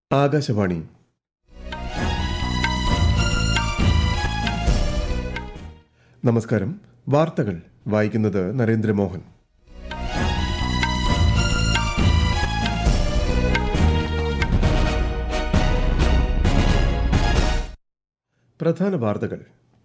ആകാശവാണി നമസ്കാരം വാർത്തകൾ വായിക്കുന്നത് നരേന്ദ്രമോഹൻ പ്രധാന വാർത്തകൾ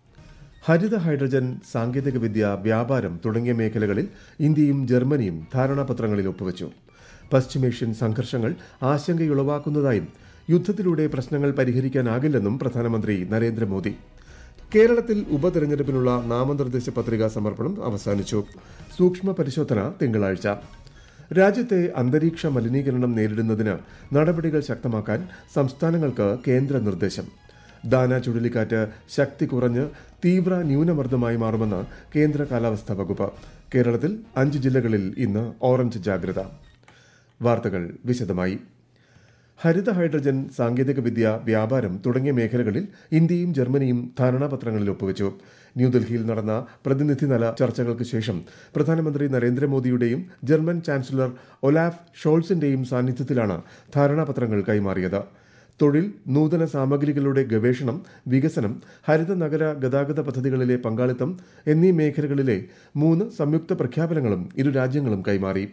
ഹരിത ഹൈഡ്രജൻ സാങ്കേതികവിദ്യ വ്യാപാരം തുടങ്ങിയ മേഖലകളിൽ ഇന്ത്യയും ജർമ്മനിയും ധാരണാപത്രങ്ങളിൽ ഒപ്പുവച്ചു പശ്ചിമേഷ്യൻ സംഘർഷങ്ങൾ ആശങ്കയുളവാക്കുന്നതായും യുദ്ധത്തിലൂടെ പ്രശ്നങ്ങൾ പരിഹരിക്കാനാകില്ലെന്നും പ്രധാനമന്ത്രി നരേന്ദ്രമോദി കേരളത്തിൽ ഉപതെരഞ്ഞെടുപ്പിനുള്ള നാമനിർദ്ദേശ പത്രികാ സമർപ്പണം അവസാനിച്ചു സൂക്ഷ്മ പരിശോധന തിങ്കളാഴ്ച രാജ്യത്തെ അന്തരീക്ഷ മലിനീകരണം നേരിടുന്നതിന് നടപടികൾ ശക്തമാക്കാൻ സംസ്ഥാനങ്ങൾക്ക് കേന്ദ്ര നിർദ്ദേശം ദാന ചുഴലിക്കാറ്റ് ശക്തി കുറഞ്ഞ് തീവ്ര ന്യൂനമർദ്ദമായി മാറുമെന്ന് കേന്ദ്ര കാലാവസ്ഥാ വകുപ്പ് കേരളത്തിൽ അഞ്ച് ജില്ലകളിൽ ഇന്ന് ഓറഞ്ച് ജാഗ്രത വാർത്തകൾ വിശദമായി ഹരിത ഹൈഡ്രജൻ സാങ്കേതികവിദ്യ വ്യാപാരം തുടങ്ങിയ മേഖലകളിൽ ഇന്ത്യയും ജർമ്മനിയും ധാരണാപത്രങ്ങളിൽ ഒപ്പുവച്ചു ന്യൂഡൽഹിയിൽ നടന്ന പ്രതിനിധിതല ചർച്ചകൾക്ക് ശേഷം പ്രധാനമന്ത്രി നരേന്ദ്രമോദിയുടെയും ജർമ്മൻ ചാൻസലർ ഒലാഫ് ഷോൾസിന്റെയും സാന്നിധ്യത്തിലാണ് ധാരണാപത്രങ്ങൾ കൈമാറിയത് തൊഴിൽ നൂതന സാമഗ്രികളുടെ ഗവേഷണം വികസനം ഹരിത നഗര ഗതാഗത പദ്ധതികളിലെ പങ്കാളിത്തം എന്നീ മേഖലകളിലെ മൂന്ന് സംയുക്ത പ്രഖ്യാപനങ്ങളും ഇരു രാജ്യങ്ങളും കൈമാറി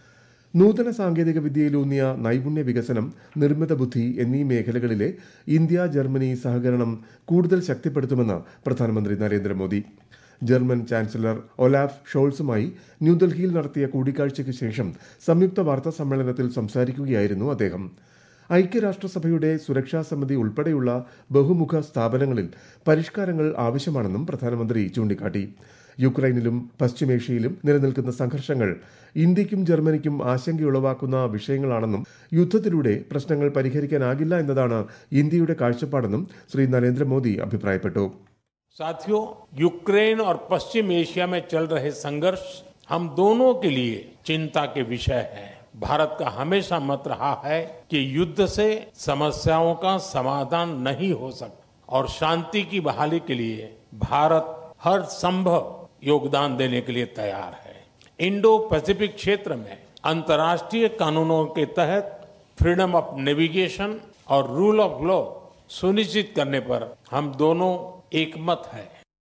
നൂതന സാങ്കേതിക വിദ്യയിലൂന്നിയ നൈപുണ്യ വികസനം നിർമ്മിത ബുദ്ധി എന്നീ മേഖലകളിലെ ഇന്ത്യ ജർമ്മനി സഹകരണം കൂടുതൽ ശക്തിപ്പെടുത്തുമെന്ന് പ്രധാനമന്ത്രി നരേന്ദ്രമോദി ജർമ്മൻ ചാൻസലർ ഒലാഫ് ഷോൾസുമായി ന്യൂഡൽഹിയിൽ നടത്തിയ കൂടിക്കാഴ്ചയ്ക്ക് ശേഷം സംയുക്ത വാർത്താ സമ്മേളനത്തിൽ സംസാരിക്കുകയായിരുന്നു അദ്ദേഹം ഐക്യരാഷ്ട്രസഭയുടെ സുരക്ഷാ സമിതി ഉൾപ്പെടെയുള്ള ബഹുമുഖ സ്ഥാപനങ്ങളിൽ പരിഷ്കാരങ്ങൾ ആവശ്യമാണെന്നും പ്രധാനമന്ത്രി ചൂണ്ടിക്കാട്ടി യുക്രൈനിലും പശ്ചിമേഷ്യയിലും നിലനിൽക്കുന്ന സംഘർഷങ്ങൾ ഇന്ത്യയ്ക്കും ജർമ്മനിക്കും ആശങ്കയുളവാക്കുന്ന വിഷയങ്ങളാണെന്നും യുദ്ധത്തിലൂടെ പ്രശ്നങ്ങൾ പരിഹരിക്കാനാകില്ല എന്നതാണ് ഇന്ത്യയുടെ കാഴ്ചപ്പാടെന്നും ശ്രീ നരേന്ദ്രമോദി അഭിപ്രായപ്പെട്ടു साथियों यूक्रेन और पश्चिम एशिया में चल रहे संघर्ष हम दोनों के लिए चिंता के विषय है भारत का हमेशा मत रहा है कि युद्ध से समस्याओं का समाधान नहीं हो सकता और शांति की बहाली के लिए भारत हर संभव योगदान देने के लिए तैयार है इंडो पैसिफिक क्षेत्र में अंतर्राष्ट्रीय कानूनों के तहत फ्रीडम ऑफ नेविगेशन और रूल ऑफ लॉ सुनिश्चित करने पर हम दोनों एकमत है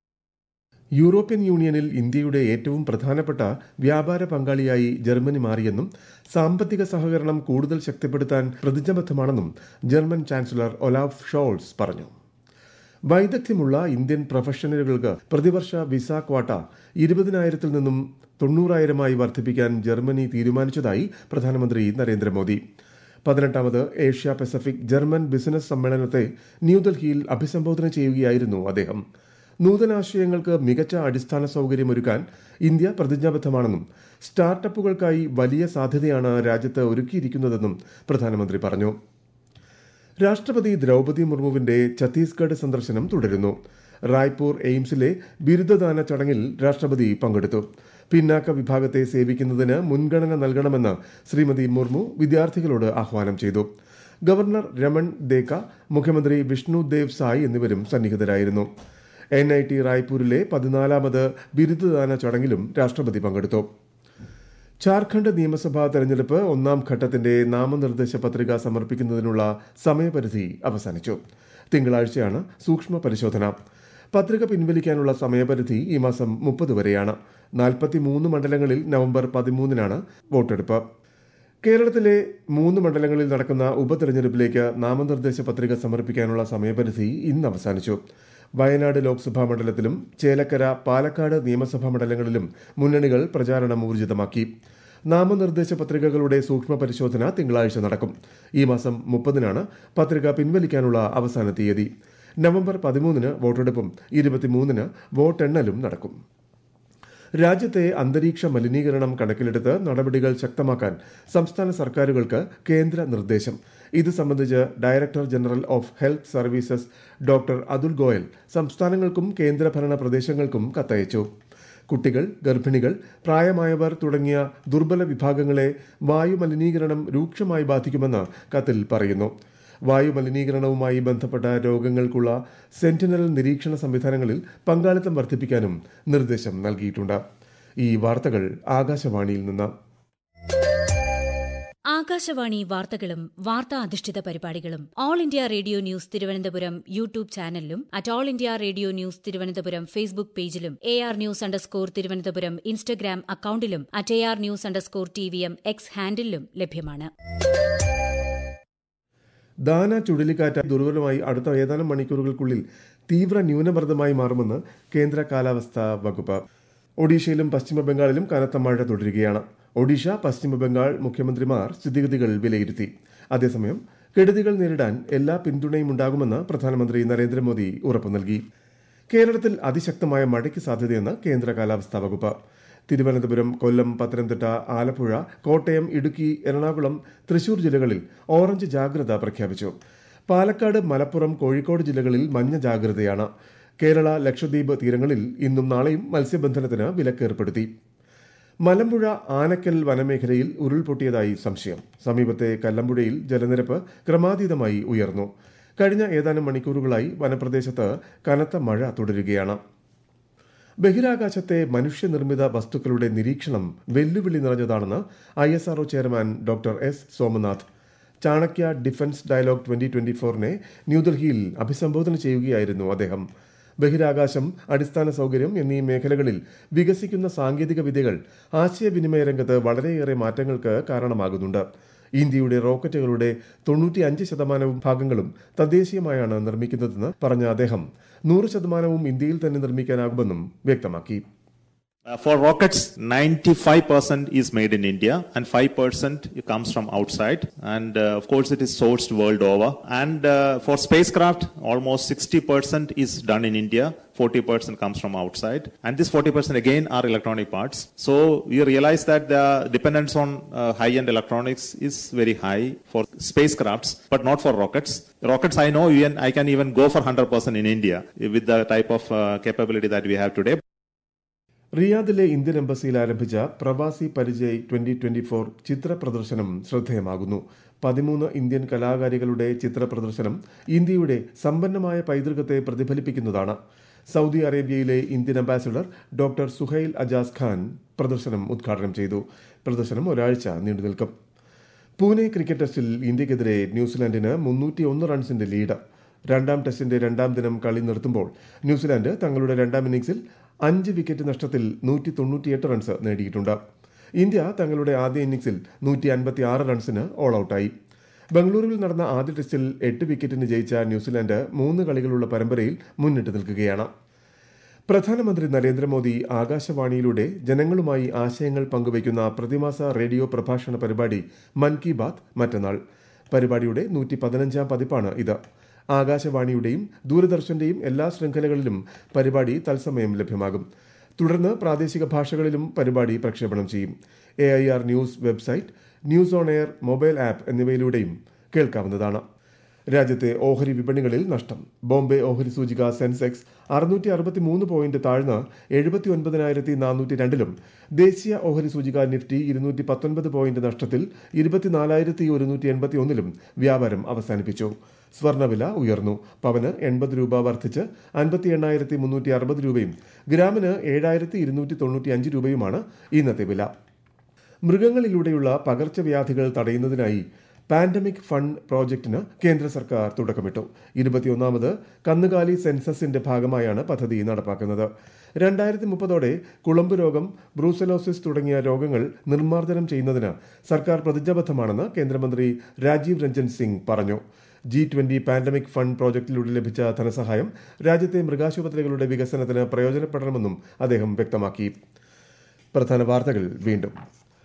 യൂറോപ്യൻ യൂണിയനിൽ ഇന്ത്യയുടെ ഏറ്റവും പ്രധാനപ്പെട്ട വ്യാപാര പങ്കാളിയായി ജർമ്മനി മാറിയെന്നും സാമ്പത്തിക സഹകരണം കൂടുതൽ ശക്തിപ്പെടുത്താൻ പ്രതിജ്ഞബദ്ധമാണെന്നും ജർമ്മൻ ചാൻസലർ ഒലാഫ് ഷോൾസ് പറഞ്ഞു വൈദഗ്ധ്യമുള്ള ഇന്ത്യൻ പ്രൊഫഷണലുകൾക്ക് പ്രതിവർഷ വിസ ക്വാട്ട ഇരുപതിനായിരത്തിൽ നിന്നും തൊണ്ണൂറായിരമായി വർദ്ധിപ്പിക്കാൻ ജർമ്മനി തീരുമാനിച്ചതായി പ്രധാനമന്ത്രി നരേന്ദ്രമോദി പതിനെട്ടാമത് ഏഷ്യ പസഫിക് ജർമ്മൻ ബിസിനസ് സമ്മേളനത്തെ ന്യൂഡൽഹിയിൽ അഭിസംബോധന ചെയ്യുകയായിരുന്നു അദ്ദേഹം നൂതനാശയങ്ങൾക്ക് മികച്ച അടിസ്ഥാന സൗകര്യമൊരുക്കാൻ ഇന്ത്യ പ്രതിജ്ഞാബദ്ധമാണെന്നും സ്റ്റാർട്ടപ്പുകൾക്കായി വലിയ സാധ്യതയാണ് രാജ്യത്ത് ഒരുക്കിയിരിക്കുന്നതെന്നും പ്രധാനമന്ത്രി പറഞ്ഞു രാഷ്ട്രപതി ദ്രൗപദി മുർമുവിന്റെ ഛത്തീസ്ഗഡ് സന്ദർശനം തുടരുന്നു റായ്പൂർ എയിംസിലെ ബിരുദദാന ചടങ്ങിൽ രാഷ്ട്രപതി പങ്കെടുത്തു പിന്നാക്ക വിഭാഗത്തെ സേവിക്കുന്നതിന് മുൻഗണന നൽകണമെന്ന് ശ്രീമതി മുർമു വിദ്യാർത്ഥികളോട് ആഹ്വാനം ചെയ്തു ഗവർണർ രമൺ ദേക്ക മുഖ്യമന്ത്രി വിഷ്ണു ദേവ് സായ് എന്നിവരും സന്നിഹിതരായിരുന്നു എൻ ഐ ടി റായ്പൂരിലെ പതിനാലാമത് ബിരുദദാന ചടങ്ങിലും രാഷ്ട്രപതി പങ്കെടുത്തു ജാർഖണ്ഡ് നിയമസഭാ തെരഞ്ഞെടുപ്പ് ഒന്നാം ഘട്ടത്തിന്റെ നാമനിർദ്ദേശ പത്രിക സമർപ്പിക്കുന്നതിനുള്ള സമയപരിധി അവസാനിച്ചു തിങ്കളാഴ്ചയാണ് സൂക്ഷ്മ പരിശോധന പത്രിക പിൻവലിക്കാനുള്ള സമയപരിധി ഈ മാസം മുപ്പത് വരെയാണ് നാൽപ്പത്തിമൂന്ന് മണ്ഡലങ്ങളിൽ നവംബർ പതിമൂന്നിനാണ് വോട്ടെടുപ്പ് കേരളത്തിലെ മൂന്ന് മണ്ഡലങ്ങളിൽ നടക്കുന്ന ഉപതെരഞ്ഞെടുപ്പിലേക്ക് നാമനിർദ്ദേശ പത്രിക സമർപ്പിക്കാനുള്ള സമയപരിധി ഇന്ന് അവസാനിച്ചു വയനാട് ലോക്സഭാ മണ്ഡലത്തിലും ചേലക്കര പാലക്കാട് നിയമസഭാ മണ്ഡലങ്ങളിലും മുന്നണികൾ പ്രചാരണം ഊർജിതമാക്കി നാമനിർദ്ദേശ പത്രികകളുടെ സൂക്ഷ്മ പരിശോധന തിങ്കളാഴ്ച നടക്കും ഈ മാസം മുപ്പതിനാണ് പത്രിക പിൻവലിക്കാനുള്ള അവസാന തീയതി നവംബർ പതിമൂന്നിന് വോട്ടെടുപ്പും ഇരുപത്തിമൂന്നിന് വോട്ടെണ്ണലും നടക്കും രാജ്യത്തെ അന്തരീക്ഷ മലിനീകരണം കണക്കിലെടുത്ത് നടപടികൾ ശക്തമാക്കാൻ സംസ്ഥാന സർക്കാരുകൾക്ക് കേന്ദ്ര നിർദ്ദേശം ഇത് സംബന്ധിച്ച് director general of health services doctor Atul Goel സംസ്ഥാനങ്ങൾക്കും കേന്ദ്രഭരണ പ്രദേശങ്ങൾക്കും കത്തയച്ചു കുട്ടികൾ ഗർഭിണികൾ പ്രായമായവർ തുടങ്ങിയ ദുർബല വിഭാഗങ്ങളെ വായു മലിനീകരണം രൂക്ഷമായി ബാധിക്കുമെന്ന് കത്തിൽ പറയുന്നു വായു മലിനീകരണവുമായി ബന്ധപ്പെട്ട രോഗങ്ങൾക്കുള്ള സെന്റിനൽ നിരീക്ഷണ സംവിധാനങ്ങളിൽ പങ്കാളിത്തം വർദ്ധിപ്പിക്കാനും നിർദ്ദേശം നൽകിയിട്ടുണ്ട് ഈ വാർത്തകൾ ആകാശവാണിയിൽ നിന്ന് ആകാശവാണി വാർത്തകളും വാർത്താ അധിഷ്ഠിത പരിപാടികളും all India radio news Thiruvananthapuram YouTube ചാനലിലും at all India radio news Thiruvananthapuram Facebook പേജിലും A R news underscore Thiruvananthapuram Instagram അക്കൌണ്ടിലും at A R news underscore T V M X ഹാൻഡിലും ലഭ്യമാണ് ദാന ചുഴലിക്കാറ്റ് ദുർബലമായി അടുത്ത ഏതാനും മണിക്കൂറുകൾക്കുള്ളിൽ തീവ്ര ന്യൂനമർദ്ദമായി മാറുമെന്ന് കേന്ദ്ര കാലാവസ്ഥാ വകുപ്പ് ഒഡീഷയിലും പശ്ചിമ ബംഗാളിലും കനത്ത മഴ തുടരുകയാണ് ഒഡീഷ പശ്ചിമ ബംഗാൾ മുഖ്യമന്ത്രിമാർ സ്ഥിതിഗതികൾ വിലയിരുത്തി അതേസമയം കെടുതികൾ നേരിടാൻ എല്ലാ പിന്തുണയും ഉണ്ടാകുമെന്ന് പ്രധാനമന്ത്രി നരേന്ദ്രമോദി ഉറപ്പു നൽകി കേരളത്തിൽ അതിശക്തമായ മഴയ്ക്ക് സാധ്യതയെന്ന് കേന്ദ്ര കാലാവസ്ഥാ വകുപ്പ് തിരുവനന്തപുരം കൊല്ലം പത്തനംതിട്ട ആലപ്പുഴ കോട്ടയം ഇടുക്കി എറണാകുളം തൃശൂർ ജില്ലകളിൽ ഓറഞ്ച് ജാഗ്രത പ്രഖ്യാപിച്ചു പാലക്കാട് മലപ്പുറം കോഴിക്കോട് ജില്ലകളിൽ മഞ്ഞ ജാഗ്രതയാണ് കേരള ലക്ഷദ്വീപ് തീരങ്ങളിൽ ഇന്നും നാളെയും മത്സ്യബന്ധനത്തിന് വിലക്കേർപ്പെടുത്തി മലമ്പുഴ ആനക്കൽ വനമേഖലയിൽ ഉരുൾപൊട്ടിയതായി സംശയം സമീപത്തെ കല്ലമ്പുഴയിൽ ജലനിരപ്പ് ക്രമാതീതമായി ഉയർന്നു കഴിഞ്ഞ ഏതാനും മണിക്കൂറുകളായി വനപ്രദേശത്ത് കനത്ത മഴ തുടരുകയാണ് ബഹിരാകാശത്തെ മനുഷ്യനിർമ്മിത വസ്തുക്കളുടെ നിരീക്ഷണം വെല്ലുവിളി നിറഞ്ഞതാണെന്ന് I S R O chairman doctor S Somanath Chanakya defence dialogue twenty twenty ഫോറിനെ ന്യൂഡൽഹിയിൽ അഭിസംബോധന ചെയ്യുകയായിരുന്നു അദ്ദേഹം ബഹിരാകാശം അടിസ്ഥാന സൗകര്യം എന്നീ മേഖലകളിൽ വികസിക്കുന്ന സാങ്കേതിക വിദ്യകൾ ആശയവിനിമയ രംഗത്ത് വളരെയേറെ മാറ്റങ്ങൾക്ക് കാരണമാകുന്നുണ്ട് ഇന്ത്യയുടെ റോക്കറ്റുകളുടെ തൊണ്ണൂറ്റിയഞ്ച് ശതമാനവും ഭാഗങ്ങളും തദ്ദേശീയമായാണ് നിർമ്മിക്കുന്നതെന്ന് പറഞ്ഞ അദ്ദേഹം നൂറ് ശതമാനവും ഇന്ത്യയിൽ തന്നെ നിർമ്മിക്കാനാകുമെന്നും വ്യക്തമാക്കി Uh, for rockets, 95% is made in India and 5% comes from outside. And uh, of course, it is sourced world over. And uh, for spacecraft, almost 60% is done in India. 40% comes from outside. And this 40% again are electronic parts. So we realize that the dependence on uh, high-end electronics is very high for spacecrafts, but not for rockets. Rockets, I know even, I can even go for 100% in India with the type of uh, capability that we have today. റിയാദിലെ Indian എംബസിയിൽ ആരംഭിച്ച Pravasi Parichay twenty twenty four ചിത്ര പ്രദർശനം ശ്രദ്ധേയമാകുന്നു പതിമൂന്ന് Indian കലാകാരികളുടെ ചിത്ര പ്രദർശനം ഇന്ത്യയുടെ സമ്പന്നമായ പൈതൃകത്തെ പ്രതിഫലിപ്പിക്കുന്നതാണ് സൗദി അറേബ്യയിലെ Indian ambassador doctor Suhail Ajaz Khan പ്രദർശനം ഉദ്ഘാടനം ചെയ്തു പ്രദർശനം ഒരാഴ്ച നീണ്ടുനിൽക്കും പൂനെ ക്രിക്കറ്റ് ടെസ്റ്റിൽ ഇന്ത്യക്കെതിരെ ന്യൂസിലാൻഡിന് മുന്നൂറ്റി ഒന്ന് റൺസിന്റെ ലീഡ് രണ്ടാം ടെസ്റ്റിന്റെ രണ്ടാം ദിനം കളി നിർത്തുമ്പോൾ ന്യൂസിലാൻഡ് തങ്ങളുടെ രണ്ടാം ഇന്നിംഗ്സിൽ അഞ്ച് വിക്കറ്റ് നഷ്ടത്തിൽ നൂറ്റി തൊണ്ണൂറ്റിയെട്ട് റൺസ് നേടിയിട്ടുണ്ട് ഇന്ത്യ തങ്ങളുടെ ആദ്യ ഇന്നിംഗ്സിൽ നൂറ്റി അൻപത്തി ആറ് റൺസിന് ഓൾ ഔട്ടായി ബംഗളൂരുവിൽ നടന്ന ആദ്യ ടെസ്റ്റിൽ എട്ട് വിക്കറ്റിന് ജയിച്ച ന്യൂസിലാൻഡ് മൂന്ന് കളികളുള്ള പരമ്പരയിൽ മുന്നിട്ട് നിൽക്കുകയാണ് പ്രധാനമന്ത്രി നരേന്ദ്രമോദി ആകാശവാണിയിലൂടെ ജനങ്ങളുമായി ആശയങ്ങൾ പങ്കുവയ്ക്കുന്ന പ്രതിമാസ റേഡിയോ പ്രഭാഷണ പരിപാടി മൻ കി ബാത്ത് മറ്റന്നാൾ പരിപാടിയുടെ നൂറ്റി പതിനഞ്ചാം പതിപ്പാണ് ഇത് ആകാശവാണിയുടെയും ദൂരദർശന്റെയും എല്ലാ ശൃംഖലകളിലും പരിപാടി തത്സമയം ലഭ്യമാകും തുടർന്ന് പ്രാദേശിക ഭാഷകളിലും പരിപാടി പ്രക്ഷേപണം ചെയ്യും A I R news website news on air mobile app എന്നിവയിലൂടെയും കേൾക്കാവുന്നതാണ് രാജ്യത്തെ ഓഹരി വിപണികളിൽ നഷ്ടം ബോംബെ ഓഹരി സൂചിക സെൻസെക്സ് അറുന്നൂറ്റി അറുപത്തി മൂന്ന് പോയിന്റ് താഴ്ന്ന് എഴുപത്തി ഒൻപതിനായിരത്തി നാനൂറ്റി രണ്ടിലും ദേശീയ ഓഹരി സൂചിക നിഫ്റ്റി ഇരുന്നൂറ്റി പത്തൊൻപത് പോയിന്റ് നഷ്ടത്തിൽ ഇരുപത്തിനാലായിരത്തി ഒരുന്നൂറ്റി എൺപത്തി ഒന്നിലും വ്യാപാരം അവസാനിപ്പിച്ചു സ്വർണ്ണവില ഉയർന്നു പവന് എൺപത് രൂപ വർദ്ധിച്ച് അൻപത്തി എണ്ണായിരത്തി മുന്നൂറ്റി അറുപത് രൂപയും ഗ്രാമിന് ഏഴായിരത്തി ഇരുന്നൂറ്റി തൊണ്ണൂറ്റി അഞ്ച് രൂപയുമാണ് ഇന്നത്തെ വില മൃഗങ്ങളിലൂടെയുള്ള പകർച്ചവ്യാധികൾ തടയുന്നതിനായി പാൻഡമിക് ഫണ്ട് പ്രോജക്ടിന് കേന്ദ്ര സർക്കാർ തുടക്കമിട്ടു ഇരുപത്തിയൊന്നാമത് കന്നുകാലി സെൻസസിന്റെ ഭാഗമായാണ് പദ്ധതി നടപ്പാക്കുന്നത് രണ്ടായിരത്തി മുപ്പതോടെ കുളമ്പ് രോഗം ബ്രൂസലോസിസ് തുടങ്ങിയ രോഗങ്ങൾ നിർമ്മാർജ്ജനം ചെയ്യുന്നതിന് സർക്കാർ പ്രതിജ്ഞാബദ്ധമാണെന്ന് കേന്ദ്രമന്ത്രി രാജീവ് രഞ്ജൻ സിംഗ് പറഞ്ഞു ജി ട്വന്റി പാൻഡമിക് ഫണ്ട് പ്രോജക്റ്റിലൂടെ ലഭിച്ച ധനസഹായം രാജ്യത്തെ മൃഗാശുപത്രികളുടെ വികസനത്തിന് പ്രയോജനപ്പെടണമെന്നും അദ്ദേഹം വ്യക്തമാക്കി പ്രധാന വാർത്തകൾ വീണ്ടും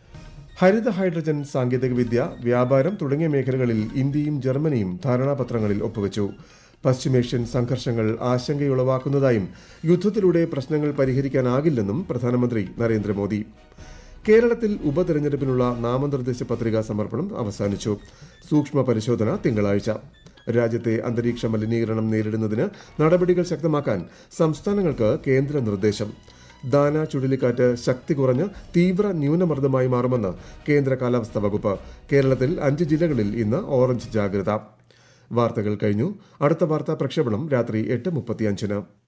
ഹരിത ഹൈഡ്രജൻ സാങ്കേതികവിദ്യ വ്യാപാരം തുടങ്ങിയ മേഖലകളിൽ ഇന്ത്യയും ജർമ്മനിയും ധാരണാപത്രങ്ങളിൽ ഒപ്പുവച്ചു പശ്ചിമേഷ്യൻ സംഘർഷങ്ങൾ ആശങ്കയുളവാക്കുന്നതായും യുദ്ധത്തിലൂടെ പ്രശ്നങ്ങൾ പരിഹരിക്കാനാകില്ലെന്നും പ്രധാനമന്ത്രി നരേന്ദ്രമോദി കേരളത്തിൽ ഉപതെരഞ്ഞെടുപ്പിനുള്ള നാമനിർദ്ദേശ പത്രികാ സമർപ്പണം അവസാനിച്ചു സൂക്ഷ്മ പരിശോധന തിങ്കളാഴ്ച രാജ്യത്തെ അന്തരീക്ഷ മലിനീകരണം നേരിടുന്നതിന് നടപടികൾ ശക്തമാക്കാൻ സംസ്ഥാനങ്ങൾക്ക് കേന്ദ്ര നിർദ്ദേശം ദാന ചുഴലിക്കാറ്റ് ശക്തി കുറഞ്ഞ് തീവ്ര ന്യൂനമർദ്ദമായി മാറുമെന്ന് കേന്ദ്ര കാലാവസ്ഥാ വകുപ്പ് കേരളത്തിൽ അഞ്ച് ജില്ലകളിൽ ഇന്ന് ഓറഞ്ച് ജാഗ്രത വാർത്തകൾ കഴിഞ്ഞു അടുത്ത വാർത്താ പ്രക്ഷേപണം രാത്രി എട്ട് മുപ്പത്തിയഞ്ചിന്